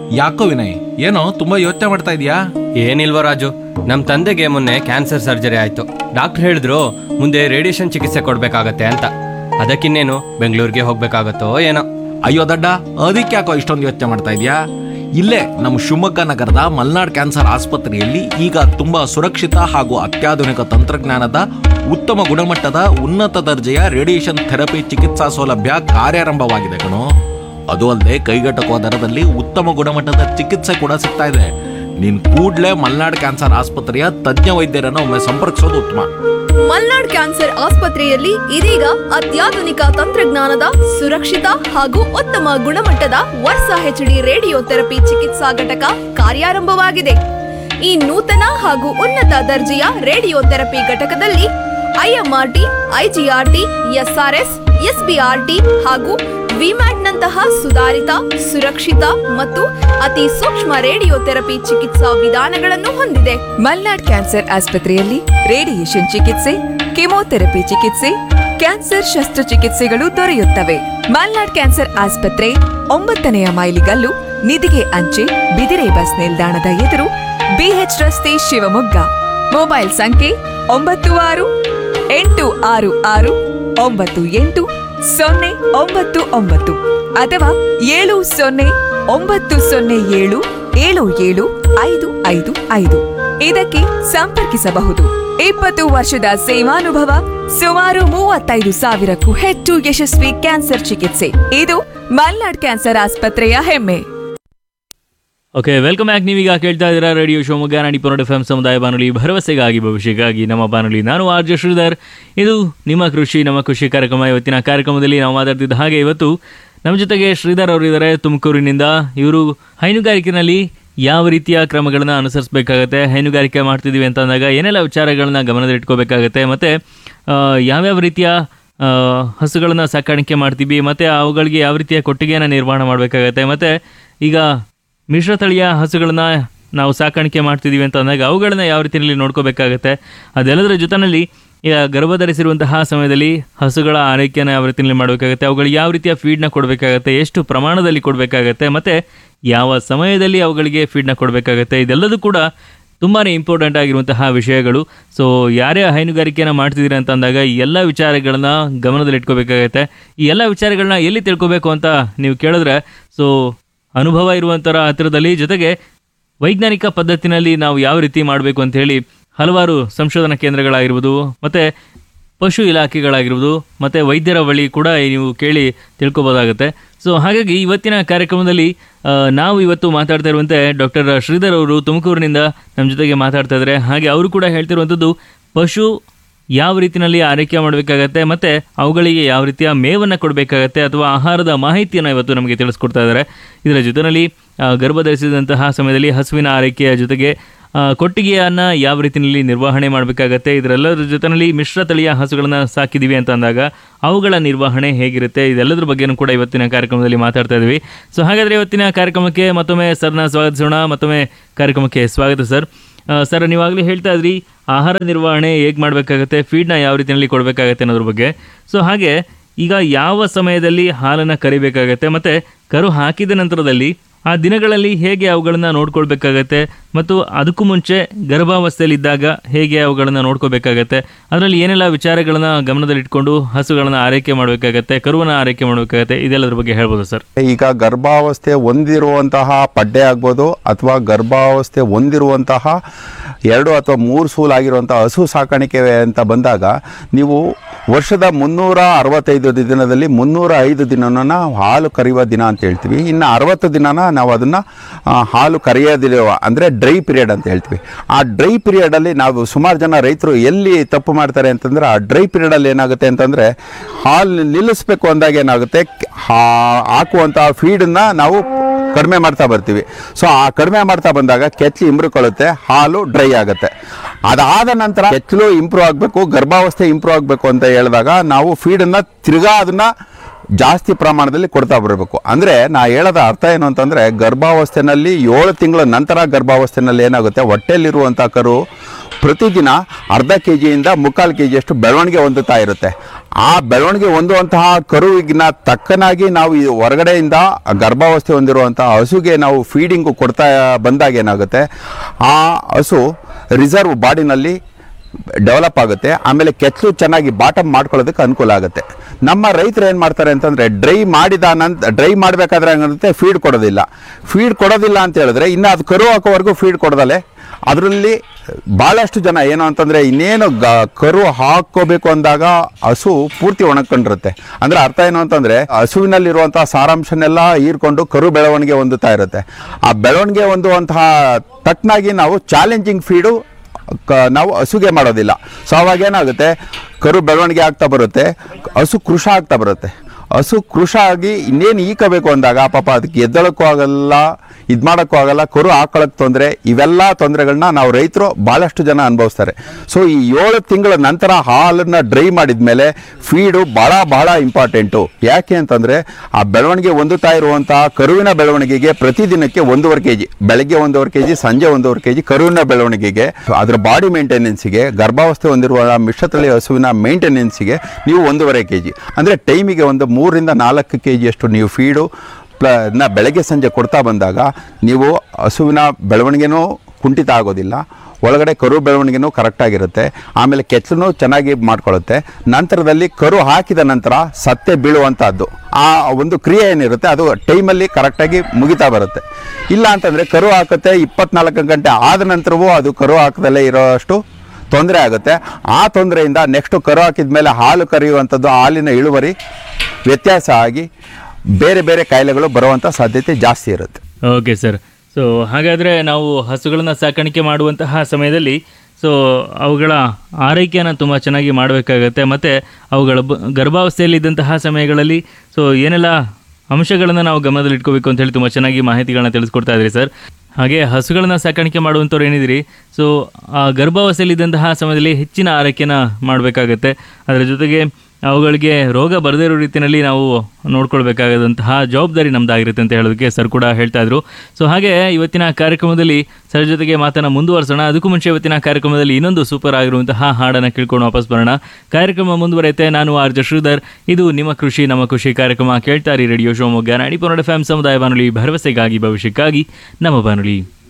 ಯಾಕೋ ವಿನಯ್ ಏನೋ ತುಂಬಾ ಯೋಚನೆ ಮಾಡ್ತಾ ಇದೀಯಾ ಏನಿಲ್ವ ರಾಜು ನಮ್ಮ ತಂದೆಗೆ ಮೊನ್ನೆ ಕ್ಯಾನ್ಸರ್ ಸರ್ಜರಿ ಆಯ್ತು ಡಾಕ್ಟರ್ ಹೇಳಿದ್ರು ಮುಂದೆ ರೇಡಿಯೇಷನ್ ಚಿಕಿತ್ಸೆ ಕೊಡ್ಬೇಕಾಗತ್ತೆ ಅಂತ ಅದಕ್ಕಿನ್ನೇನು ಬೆಂಗಳೂರಿಗೆ ಹೋಗ್ಬೇಕಾಗತ್ತೋ ಏನೋ ಅಯ್ಯೋ ದಡ್ಡ ಅದಕ್ಕೆ ಯಾಕೋ ಇಷ್ಟೊಂದು ಯೋಚನೆ ಮಾಡ್ತಾ ಇದೀಯಾ ಇಲ್ಲೇ ನಮ್ಮ ಶಿವಮೊಗ್ಗ ನಗರದ ಮಲ್ನಾಡ್ ಕ್ಯಾನ್ಸರ್ ಆಸ್ಪತ್ರೆಯಲ್ಲಿ ಈಗ ತುಂಬಾ ಸುರಕ್ಷಿತ ಹಾಗೂ ಅತ್ಯಾಧುನಿಕ ತಂತ್ರಜ್ಞಾನದ ಉತ್ತಮ ಗುಣಮಟ್ಟದ ಉನ್ನತ ದರ್ಜೆಯ ರೇಡಿಯೇಷನ್ ಥೆರಪಿ ಚಿಕಿತ್ಸಾ ಸೌಲಭ್ಯ ಕಾರ್ಯಾರಂಭವಾಗಿದೆ ಕಣೋ ಅದು ಅಲ್ಲದೆ ಕೈಗೆಟಕುವ ದರದಲ್ಲಿ ಉತ್ತಮ ಗುಣಮಟ್ಟದ ಚಿಕಿತ್ಸೆ ಕೂಡ ಸಿಗ್ತಾ ಇದೆ ನೀನ್ ಕೂಡ್ಲೇ ಮಲ್ನಾಡ್ ಕ್ಯಾನ್ಸರ್ ಆಸ್ಪತ್ರೆಯ ತಜ್ಞ ವೈದ್ಯರನ್ನು ಒಮ್ಮೆ ಸಂಪರ್ಕಿಸೋದು ಉತ್ತಮ ಮಲ್ನಾಡ್ ಕ್ಯಾನ್ಸರ್ ಆಸ್ಪತ್ರೆಯಲ್ಲಿ ಇದೀಗ ಅತ್ಯಾಧುನಿಕ ತಂತ್ರಜ್ಞಾನದ ಸುರಕ್ಷಿತ ಹಾಗೂ ಉತ್ತಮ ಗುಣಮಟ್ಟದ ವರ್ಷ ಹೆಚ್ಡಿ ರೇಡಿಯೋ ಥೆರಪಿ ಚಿಕಿತ್ಸಾ ಘಟಕ ಕಾರ್ಯಾರಂಭವಾಗಿದೆ ಈ ನೂತನ ಹಾಗೂ ಉನ್ನತ ದರ್ಜೆಯ ರೇಡಿಯೋ ಥೆರಪಿ ಘಟಕದಲ್ಲಿ ಐಎಂಆರ್ಟಿ ಐಜಿಆರ್ಟಿ ಎಸ್ಆರ್ಎಸ್ ಎಸ್ಬಿಆರ್ಟಿ ಹಾಗೂ ವಿಮ್ಯಾಟ್ನಂತಹ ಸುಧಾರಿತ ಸುರಕ್ಷಿತ ಮತ್ತು ಅತಿ ಸೂಕ್ಷ್ಮ ರೇಡಿಯೋ ಥೆರಪಿ ಚಿಕಿತ್ಸಾ ವಿಧಾನಗಳನ್ನು ಹೊಂದಿದೆ ಮಲ್ನಾಡ್ ಕ್ಯಾನ್ಸರ್ ಆಸ್ಪತ್ರೆಯಲ್ಲಿ ರೇಡಿಯೇಷನ್ ಚಿಕಿತ್ಸೆ ಕೆಮೊಥೆರಪಿ ಚಿಕಿತ್ಸೆ ಕ್ಯಾನ್ಸರ್ ಶಸ್ತ್ರಚಿಕಿತ್ಸೆಗಳು ದೊರೆಯುತ್ತವೆ ಮಲ್ನಾಡ್ ಕ್ಯಾನ್ಸರ್ ಆಸ್ಪತ್ರೆ ಒಂಬತ್ತನೆಯ ಮೈಲಿಗಲ್ಲು ನಿಧಿಗೆ ಅಂಚೆ ಬಿದಿರೆ ಬಸ್ ನಿಲ್ದಾಣದ ಎದುರು ಬಿಎಚ್ ರಸ್ತೆ ಶಿವಮೊಗ್ಗ ಮೊಬೈಲ್ ಸಂಖ್ಯೆ ಒಂಬತ್ತು ಆರು ಎಂಟು ಆರು ಆರು ಒಂಬತ್ತು ಎಂಟು ಸೊನ್ನೆ ಒಂಬತ್ತು ಒಂಬತ್ತು ಅಥವಾ ಏಳು ಸೊನ್ನೆ ಒಂಬತ್ತು ಸೊನ್ನೆ ಏಳು ಏಳು ಏಳು ಐದು ಐದು ಐದು ಇದಕ್ಕೆ ಸಂಪರ್ಕಿಸಬಹುದು ಇಪ್ಪತ್ತು ವರ್ಷದ ಸೇವಾನುಭವ ಸುಮಾರು ಮೂವತ್ತೈದು ಸಾವಿರಕ್ಕೂ ಹೆಚ್ಚು ಯಶಸ್ವಿ ಕ್ಯಾನ್ಸರ್ ಚಿಕಿತ್ಸೆ ಇದು ಮಲ್ನಾಡ್ ಕ್ಯಾನ್ಸರ್ ಆಸ್ಪತ್ರೆಯ ಹೆಮ್ಮೆ ಓಕೆ ವೆಲ್ಕಮ್ ಬ್ಯಾಕ್ ನೀವೀಗ ಕೇಳ್ತಾ ಇದ್ದೀರಾ ರೇಡಿಯೋ ಶಿವಮೊಗ್ಗ ನಾಡಿ ಪೊನ್ನಡ ಎಫ್ ಎಂ ಸಮುದಾಯ ಬಾನುಲಿ ಭರವಸೆಗಾಗಿ ಭವಿಷ್ಯಕ್ಕಾಗಿ ನಮ್ಮ ಬಾನುಲಿ ನಾನು ಆರ್ ಜೆ ಶ್ರೀಧರ್ ಇದು ನಿಮ್ಮ ಕೃಷಿ ನಮ್ಮ ಕೃಷಿ ಕಾರ್ಯಕ್ರಮ ಇವತ್ತಿನ ಕಾರ್ಯಕ್ರಮದಲ್ಲಿ ನಾವು ಮಾತಾಡ್ತಿದ್ದ ಹಾಗೆ ಇವತ್ತು ನಮ್ಮ ಜೊತೆಗೆ ಶ್ರೀಧರ್ ಅವರಿದ್ದಾರೆ ತುಮಕೂರಿನಿಂದ ಇವರು ಹೈನುಗಾರಿಕೆನಲ್ಲಿ ಯಾವ ರೀತಿಯ ಕ್ರಮಗಳನ್ನು ಅನುಸರಿಸಬೇಕಾಗತ್ತೆ ಹೈನುಗಾರಿಕೆ ಮಾಡ್ತಿದ್ದೀವಿ ಅಂತ ಅಂದಾಗ ಏನೆಲ್ಲ ವಿಚಾರಗಳನ್ನ ಗಮನದಲ್ಲಿಟ್ಕೋಬೇಕಾಗತ್ತೆ ಮತ್ತು ಯಾವ್ಯಾವ ರೀತಿಯ ಆ, ಹಸುಗಳನ್ನ ಸಾಕಾಣಿಕೆ ಮಾಡ್ತೀವಿ ಮತ್ತು ಅವುಗಳಿಗೆ ಯಾವ ರೀತಿಯ ಕೊಟ್ಟಿಗೆಯನ್ನು ನಿರ್ವಹಣೆ ಮಾಡಬೇಕಾಗತ್ತೆ ಮತ್ತು ಈಗ ಮಿಶ್ರತಳಿಯ ಹಸುಗಳನ್ನ ನಾವು ಸಾಕಾಣಿಕೆ ಮಾಡ್ತಿದ್ದೀವಿ ಅಂತ ಅಂದಾಗ ಅವುಗಳನ್ನ ಯಾವ ರೀತಿಯಲ್ಲಿ ನೋಡ್ಕೋಬೇಕಾಗತ್ತೆ ಅದೆಲ್ಲದರ ಜೊತೆಯಲ್ಲಿ ಈಗ ಗರ್ಭಧರಿಸಿರುವಂತಹ ಸಮಯದಲ್ಲಿ ಹಸುಗಳ ಆರೈಕೆಯನ್ನು ಯಾವ ರೀತಿಯಲ್ಲಿ ಮಾಡಬೇಕಾಗತ್ತೆ ಅವುಗಳಿಗೆ ಯಾವ ರೀತಿಯ ಫೀಡ್ನ ಕೊಡಬೇಕಾಗತ್ತೆ ಎಷ್ಟು ಪ್ರಮಾಣದಲ್ಲಿ ಕೊಡಬೇಕಾಗತ್ತೆ ಮತ್ತು ಯಾವ ಸಮಯದಲ್ಲಿ ಅವುಗಳಿಗೆ ಫೀಡ್ನ ಕೊಡಬೇಕಾಗತ್ತೆ ಇದೆಲ್ಲದೂ ಕೂಡ ತುಂಬಾ ಇಂಪಾರ್ಟೆಂಟ್ ಆಗಿರುವಂತಹ ವಿಷಯಗಳು ಸೊ ಯಾರೇ ಹೈನುಗಾರಿಕೆಯನ್ನು ಮಾಡ್ತಿದ್ದೀರಾ ಅಂತ ಅಂದಾಗ ಈ ಎಲ್ಲ ವಿಚಾರಗಳನ್ನ ಗಮನದಲ್ಲಿ ಇಟ್ಕೋಬೇಕಾಗತ್ತೆ ಈ ಎಲ್ಲ ವಿಚಾರಗಳನ್ನ ಎಲ್ಲಿ ತಿಳ್ಕೊಬೇಕು ಅಂತ ನೀವು ಕೇಳಿದ್ರೆ ಸೊ ಅನುಭವ ಇರುವಂಥರ ಹತ್ತಿರದಲ್ಲಿ ಜೊತೆಗೆ ವೈಜ್ಞಾನಿಕ ಪದ್ಧತಿನಲ್ಲಿ ನಾವು ಯಾವ ರೀತಿ ಮಾಡಬೇಕು ಅಂತ ಹೇಳಿ ಹಲವಾರು ಸಂಶೋಧನಾ ಕೇಂದ್ರಗಳಾಗಿರ್ಬೋದು ಮತ್ತು ಪಶು ಇಲಾಖೆಗಳಾಗಿರ್ಬೋದು ಮತ್ತು ವೈದ್ಯರ ಬಳಿ ಕೂಡ ನೀವು ಕೇಳಿ ತಿಳ್ಕೊಬೋದಾಗುತ್ತೆ ಸೊ ಹಾಗಾಗಿ ಇವತ್ತಿನ ಕಾರ್ಯಕ್ರಮದಲ್ಲಿ ಆ, ನಾವು ಇವತ್ತು ಮಾತಾಡ್ತಾ ಇರುವಂತೆ ಡಾಕ್ಟರ್ ಶ್ರೀಧರ್ ಅವರು ತುಮಕೂರಿನಿಂದ ನಮ್ಮ ಜೊತೆಗೆ ಮಾತಾಡ್ತಾ ಇದ್ದಾರೆ ಹಾಗೆ ಅವರು ಕೂಡ ಹೇಳ್ತಿರುವಂಥದ್ದು ಪಶು ಯಾವ ರೀತಿಯಲ್ಲಿ ಆರೈಕೆ ಮಾಡಬೇಕಾಗತ್ತೆ ಮತ್ತು ಅವುಗಳಿಗೆ ಯಾವ ರೀತಿಯ ಮೇವನ್ನು ಕೊಡಬೇಕಾಗತ್ತೆ ಅಥವಾ ಆಹಾರದ ಮಾಹಿತಿಯನ್ನು ಇವತ್ತು ನಮಗೆ ತಿಳಿಸ್ಕೊಡ್ತಾ ಇದ್ದಾರೆ ಇದರ ಜೊತೆಯಲ್ಲಿ ಆ, ಗರ್ಭಧರಿಸಿದಂತಹ ಸಮಯದಲ್ಲಿ ಹಸುವಿನ ಆರೈಕೆಯ ಜೊತೆಗೆ ಆ, ಕೊಟ್ಟಿಗೆಯನ್ನು ಯಾವ ರೀತಿಯಲ್ಲಿ ನಿರ್ವಹಣೆ ಮಾಡಬೇಕಾಗತ್ತೆ ಇದರೆಲ್ಲದರ ಜೊತೆಯಲ್ಲಿ ಮಿಶ್ರ ತಳಿಯ ಹಸುಗಳನ್ನು ಸಾಕಿದ್ದೀವಿ ಅಂತ ಅಂದಾಗ ಅವುಗಳ ನಿರ್ವಹಣೆ ಹೇಗಿರುತ್ತೆ ಇದೆಲ್ಲದರ ಬಗ್ಗೆನೂ ಕೂಡ ಇವತ್ತಿನ ಕಾರ್ಯಕ್ರಮದಲ್ಲಿ ಮಾತಾಡ್ತಾ ಇದ್ವಿ ಸೊ ಹಾಗಾದರೆ ಇವತ್ತಿನ ಕಾರ್ಯಕ್ರಮಕ್ಕೆ ಮತ್ತೊಮ್ಮೆ ಸರ್ನ ಸ್ವಾಗತಿಸೋಣ ಮತ್ತೊಮ್ಮೆ ಕಾರ್ಯಕ್ರಮಕ್ಕೆ ಸ್ವಾಗತ ಸರ್ ಆ, ಸರ್ ನೀವಾಗಲೇ ಹೇಳ್ತಾ ಇದ್ರಿ ಆಹಾರ ನಿರ್ವಹಣೆ ಹೇಗೆ ಮಾಡಬೇಕಾಗತ್ತೆ ಫೀಡ್ನ ಯಾವ ರೀತಿಯಲ್ಲಿ ಕೊಡಬೇಕಾಗತ್ತೆ ಅನ್ನೋದ್ರ ಬಗ್ಗೆ ಸೊ ಹಾಗೆ ಈಗ ಯಾವ ಸಮಯದಲ್ಲಿ ಹಾಲನ್ನು ಕರಿಬೇಕಾಗತ್ತೆ ಮತ್ತು ಕರು ಹಾಕಿದ ನಂತರದಲ್ಲಿ ಆ ದಿನಗಳಲ್ಲಿ ಹೇಗೆ ಅವುಗಳನ್ನು ನೋಡ್ಕೊಳ್ಬೇಕಾಗತ್ತೆ ಮತ್ತು ಅದಕ್ಕೂ ಮುಂಚೆ ಗರ್ಭಾವಸ್ಥೆಯಲ್ಲಿದ್ದಾಗ ಹೇಗೆ ಅವುಗಳನ್ನು ನೋಡ್ಕೋಬೇಕಾಗತ್ತೆ ಅದರಲ್ಲಿ ಏನೆಲ್ಲ ವಿಚಾರಗಳನ್ನ ಗಮನದಲ್ಲಿಟ್ಕೊಂಡು ಹಸುಗಳನ್ನು ಆರೈಕೆ ಮಾಡಬೇಕಾಗತ್ತೆ ಕರುವನ್ನು ಆರೈಕೆ ಮಾಡಬೇಕಾಗತ್ತೆ ಇದೆಲ್ಲದ್ರ ಬಗ್ಗೆ ಹೇಳ್ಬೋದು ಸರ್ ಈಗ ಗರ್ಭಾವಸ್ಥೆ ಹೊಂದಿರುವಂತಹ ಪಡ್ಡೆ ಆಗ್ಬೋದು ಅಥವಾ ಗರ್ಭಾವಸ್ಥೆ ಹೊಂದಿರುವಂತಹ ಎರಡು ಅಥವಾ ಮೂರು ಸೂಲಾಗಿರುವಂತಹ ಹಸು ಸಾಕಾಣಿಕೆ ಅಂತ ಬಂದಾಗ ನೀವು ವರ್ಷದ ಮುನ್ನೂರ ಅರವತ್ತೈದು ದಿನದಲ್ಲಿ ಮುನ್ನೂರ ಐದು ದಿನನ ಹಾಲು ಕರೆಯುವ ದಿನ ಅಂತ ಹೇಳ್ತೀವಿ ಇನ್ನು ಅರವತ್ತು ದಿನನ ನಾವು ಅದನ್ನು ಹಾಲು ಕರೆಯೋದಿರುವ ಅಂದರೆ ಡ್ರೈ ಪೀರಿಯಡ್ ಅಂತ ಹೇಳ್ತೀವಿ ಆ ಡ್ರೈ ಪೀರಿಯಡಲ್ಲಿ ನಾವು ಸುಮಾರು ಜನ ರೈತರು ಎಲ್ಲಿ ತಪ್ಪು ಮಾಡ್ತಾರೆ ಅಂತಂದರೆ ಆ ಡ್ರೈ ಪೀರಿಯಡಲ್ಲಿ ಏನಾಗುತ್ತೆ ಅಂತಂದರೆ ಹಾಲು ನಿಲ್ಲಿಸ್ಬೇಕು ಅಂದಾಗ ಏನಾಗುತ್ತೆ ಹಾ- ಹಾಕುವಂಥ ಫೀಡನ್ನ ನಾವು ಕಡಿಮೆ ಮಾಡ್ತಾ ಬರ್ತೀವಿ ಸೊ ಆ ಕಡಿಮೆ ಮಾಡ್ತಾ ಬಂದಾಗ ಕೆಚ್ಚಲು ಇಂಬ್ರುಕೊಳ್ಳುತ್ತೆ ಹಾಲು ಡ್ರೈ ಆಗುತ್ತೆ ಅದಾದ ನಂತರ ಕೆಚ್ಚಲು ಇಂಪ್ರೂವ್ ಆಗಬೇಕು ಗರ್ಭಾವಸ್ಥೆ ಇಂಪ್ರೂವ್ ಆಗಬೇಕು ಅಂತ ಹೇಳಿದಾಗ ನಾವು ಫೀಡನ್ನು ತಿರ್ಗಾ ಅದನ್ನ ಜಾಸ್ತಿ ಪ್ರಮಾಣದಲ್ಲಿ ಕೊಡ್ತಾ ಬರಬೇಕು ಅಂದರೆ ನಾ ಹೇಳೋದ ಅರ್ಥ ಏನು ಅಂತಂದರೆ ಗರ್ಭಾವಸ್ಥೆನಲ್ಲಿ ಏಳು ತಿಂಗಳ ನಂತರ ಗರ್ಭಾವಸ್ಥೆನಲ್ಲಿ ಏನಾಗುತ್ತೆ ಹೊಟ್ಟೆಯಲ್ಲಿರುವಂಥ ಕರು ಪ್ರತಿದಿನ ಅರ್ಧ ಕೆ ಜಿಯಿಂದ ಮುಕ್ಕಾಲು ಕೆ ಜಿಯಷ್ಟು ಬೆಳವಣಿಗೆ ಹೊಂದುತ್ತಾ ಇರುತ್ತೆ ಆ ಬೆಳವಣಿಗೆ ಹೊಂದುವಂತಹ ಕರುವಿಗಿನ ತಕ್ಕನಾಗಿ ನಾವು ಈ ಹೊರಗಡೆಯಿಂದ ಗರ್ಭಾವಸ್ಥೆ ಹೊಂದಿರುವಂತಹ ಹಸುಗೆ ನಾವು ಫೀಡಿಂಗು ಕೊಡ್ತಾ ಬಂದಾಗ ಏನಾಗುತ್ತೆ ಆ ಹಸು ರಿಸರ್ವ್ ಬಾಡಿನಲ್ಲಿ ಡೆವಲಪ್ ಆಗುತ್ತೆ ಆಮೇಲೆ ಕೆಚ್ಚಲು ಚೆನ್ನಾಗಿ ಬಾಟಮ್ ಮಾಡ್ಕೊಳ್ಳೋದಕ್ಕೆ ಅನುಕೂಲ ಆಗುತ್ತೆ ನಮ್ಮ ರೈತರು ಏನು ಮಾಡ್ತಾರೆ ಅಂತಂದರೆ ಡ್ರೈ ಮಾಡಿದ ನಂತರ ಡ್ರೈ ಮಾಡಬೇಕಾದ್ರೆ ಹಂಗಂತೆ ಫೀಡ್ ಕೊಡೋದಿಲ್ಲ ಫೀಡ್ ಕೊಡೋದಿಲ್ಲ ಅಂತ ಹೇಳಿದ್ರೆ ಇನ್ನು ಅದು ಕರು ಹಾಕೋವರೆಗೂ ಫೀಡ್ ಕೊಡದಲೆ ಅದರಲ್ಲಿ ಭಾಳಷ್ಟು ಜನ ಏನು ಅಂತಂದರೆ ಇನ್ನೇನು ಗ ಕರು ಹಾಕೋಬೇಕು ಅಂದಾಗ ಹಸು ಪೂರ್ತಿ ಒಣಕೊಂಡಿರುತ್ತೆ ಅಂದರೆ ಅರ್ಥ ಏನು ಅಂತಂದರೆ ಹಸುವಿನಲ್ಲಿರುವಂಥ ಸಾರಾಂಶನೆಲ್ಲ ಹೀರ್ಕೊಂಡು ಕರು ಬೆಳವಣಿಗೆ ಹೊಂದುತ್ತಾ ಇರುತ್ತೆ ಆ ಬೆಳವಣಿಗೆ ಹೊಂದುವಂತಹ ತಕ್ಕನಾಗಿ ನಾವು ಚಾಲೆಂಜಿಂಗ್ ಫೀಡು ಕ ನಾವು ಹಸುಗೆ ಮಾಡೋದಿಲ್ಲ ಸೊ ಅವಾಗ ಏನಾಗುತ್ತೆ ಕರು ಬೆಳವಣಿಗೆ ಆಗ್ತಾ ಬರುತ್ತೆ ಹಸು ಕೃಷ ಆಗ್ತಾ ಬರುತ್ತೆ ಹಸು ಕೃಷ ಆಗಿ ಇನ್ನೇನು ಈಕಬೇಕು ಅಂದಾಗ ಪಾಪ ಅದಕ್ಕೆ ಎದ್ದಳಕ್ಕೂ ಆಗಲ್ಲ ಇದು ಮಾಡೋಕ್ಕೂ ಆಗಲ್ಲ ಕರು ಹಾಕೊಳ್ಳೋಕೆ ತೊಂದರೆ ಇವೆಲ್ಲ ತೊಂದರೆಗಳನ್ನ ನಾವು ರೈತರು ಭಾಳಷ್ಟು ಜನ ಅನುಭವಿಸ್ತಾರೆ ಸೊ ಈ ಏಳು ತಿಂಗಳ ನಂತರ ಹಾಲನ್ನು ಡ್ರೈ ಮಾಡಿದ ಮೇಲೆ ಫೀಡು ಭಾಳ ಭಾಳ ಇಂಪಾರ್ಟೆಂಟು ಯಾಕೆ ಅಂತಂದರೆ ಆ ಬೆಳವಣಿಗೆ ಹೊಂದುತ್ತಾ ಇರುವಂಥ ಕರುವಿನ ಬೆಳವಣಿಗೆಗೆ ಪ್ರತಿದಿನಕ್ಕೆ ಒಂದೂವರೆ ಕೆ ಜಿ ಬೆಳಗ್ಗೆ ಒಂದೂವರೆ ಕೆ ಜಿ ಸಂಜೆ ಒಂದೂವರೆ ಕೆ ಜಿ ಕರುವಿನ ಬೆಳವಣಿಗೆಗೆ ಅದರ ಬಾಡಿ ಮೇಂಟೆನೆನ್ಸಿಗೆ ಗರ್ಭಾವಸ್ಥೆ ಹೊಂದಿರುವ ಮಿಶ್ರತಳಿ ಹಸುವಿನ ಮೇಂಟೆನೆನ್ಸಿಗೆ ನೀವು ಒಂದೂವರೆ ಕೆ ಜಿ ಅಂದರೆ ಟೈಮಿಗೆ ಒಂದು ಮೂರರಿಂದ ನಾಲ್ಕು ಕೆ ಜಿಯಷ್ಟು ನೀವು ಫೀಡು ಪ್ಲ ನ ಬೆಳಗ್ಗೆ ಸಂಜೆ ಕೊಡ್ತಾ ಬಂದಾಗ ನೀವು ಹಸುವಿನ ಬೆಳವಣಿಗೆನೂ ಕುಂಠಿತ ಆಗೋದಿಲ್ಲ ಒಳಗಡೆ ಕರು ಬೆಳವಣಿಗೆನೂ ಕರೆಕ್ಟಾಗಿರುತ್ತೆ ಆಮೇಲೆ ಕೆಚ್ಚಲೂ ಚೆನ್ನಾಗಿ ಮಾಡ್ಕೊಳ್ಳುತ್ತೆ ನಂತರದಲ್ಲಿ ಕರು ಹಾಕಿದ ನಂತರ ಸತ್ತೆ ಬೀಳುವಂಥದ್ದು ಆ ಒಂದು ಕ್ರಿಯೆ ಏನಿರುತ್ತೆ ಅದು ಟೈಮಲ್ಲಿ ಕರೆಕ್ಟಾಗಿ ಮುಗಿತಾ ಬರುತ್ತೆ ಇಲ್ಲ ಅಂತಂದರೆ ಕರು ಹಾಕುತ್ತೆ ಇಪ್ಪತ್ನಾಲ್ಕು ಗಂಟೆ ಆದ ನಂತರವೂ ಅದು ಕರು ಹಾಕದಲ್ಲೇ ಇರೋಷ್ಟು ತೊಂದರೆ ಆಗುತ್ತೆ ಆ ತೊಂದರೆಯಿಂದ ನೆಕ್ಸ್ಟು ಕರು ಹಾಕಿದ ಮೇಲೆ ಹಾಲು ಕರೆಯುವಂಥದ್ದು ಹಾಲಿನ ಇಳುವರಿ ವ್ಯತ್ಯಾಸ ಆಗಿ ಬೇರೆ ಬೇರೆ ಕಾಯಿಲೆಗಳು ಬರುವಂಥ ಸಾಧ್ಯತೆ ಜಾಸ್ತಿ ಇರುತ್ತೆ ಓಕೆ ಸರ್ ಸೊ ಹಾಗಾದರೆ ನಾವು ಹಸುಗಳನ್ನು ಸಾಕಾಣಿಕೆ ಮಾಡುವಂತಹ ಸಮಯದಲ್ಲಿ ಸೊ ಅವುಗಳ ಆರೈಕೆಯನ್ನು ತುಂಬ ಚೆನ್ನಾಗಿ ಮಾಡಬೇಕಾಗತ್ತೆ ಮತ್ತು ಅವುಗಳ ಬ ಗರ್ಭಾವಸ್ಥೆಯಲ್ಲಿದ್ದಂತಹ ಸಮಯಗಳಲ್ಲಿ ಸೊ ಏನೆಲ್ಲ ಅಂಶಗಳನ್ನು ನಾವು ಗಮನದಲ್ಲಿಟ್ಕೋಬೇಕು ಅಂತ ಹೇಳಿ ತುಂಬ ಚೆನ್ನಾಗಿ ಮಾಹಿತಿಗಳನ್ನ ತಿಳಿಸ್ಕೊಡ್ತಾ ಇದ್ರಿ ಸರ್ ಹಾಗೆ ಹಸುಗಳನ್ನ ಸಾಕಾಣಿಕೆ ಮಾಡುವಂಥವ್ರು ಏನಿದ್ದೀರಿ ಸೊ ಆ ಗರ್ಭಾವಸ್ಥೆಯಲ್ಲಿದ್ದಂತಹ ಸಮಯದಲ್ಲಿ ಹೆಚ್ಚಿನ ಆರೈಕೆನ ಮಾಡಬೇಕಾಗತ್ತೆ ಅದರ ಜೊತೆಗೆ ಅವುಗಳಿಗೆ ರೋಗ ಬರದೇ ಇರೋ ರೀತಿಯಲ್ಲಿ ನಾವು ನೋಡ್ಕೊಳ್ಬೇಕಾದಂತಹ ಜವಾಬ್ದಾರಿ ನಮ್ದಾಗಿರುತ್ತೆ ಅಂತ ಹೇಳೋದಕ್ಕೆ ಸರ್ ಕೂಡ ಹೇಳ್ತಾ ಇದ್ರು ಸೊ ಹಾಗೆ ಇವತ್ತಿನ ಕಾರ್ಯಕ್ರಮದಲ್ಲಿ ಸರ್ ಜೊತೆಗೆ ಮಾತನ್ನ ಮುಂದುವರಿಸೋಣ ಅದಕ್ಕೂ ಮುಂಚೆ ಇವತ್ತಿನ ಕಾರ್ಯಕ್ರಮದಲ್ಲಿ ಇನ್ನೊಂದು ಸೂಪರ್ ಆಗಿರುವಂತಹ ಹಾಡನ್ನು ಕೇಳ್ಕೊಂಡು ವಾಪಸ್ ಬರೋಣ ಕಾರ್ಯಕ್ರಮ ಮುಂದುವರೆಯುತ್ತೆ ನಾನು ಆರ್ ಜೆ ಶ್ರೀಧರ್ ಇದು ನಿಮ್ಮ ಕೃಷಿ ನಮ್ಮ ಖುಷಿ ಕಾರ್ಯಕ್ರಮ ಕೇಳ್ತಾರಿ ರೇಡಿಯೋ ಶಿವಮೊಗ್ಗ ನಾಡಿ ಪನ್ನಡ ಫ್ಯಾಮ್ ಸಮುದಾಯ ಬಾನುಲಿ ಭರವಸೆಗಾಗಿ ಭವಿಷ್ಯಕ್ಕಾಗಿ ನಮ್ಮ ಬಾನುಲಿ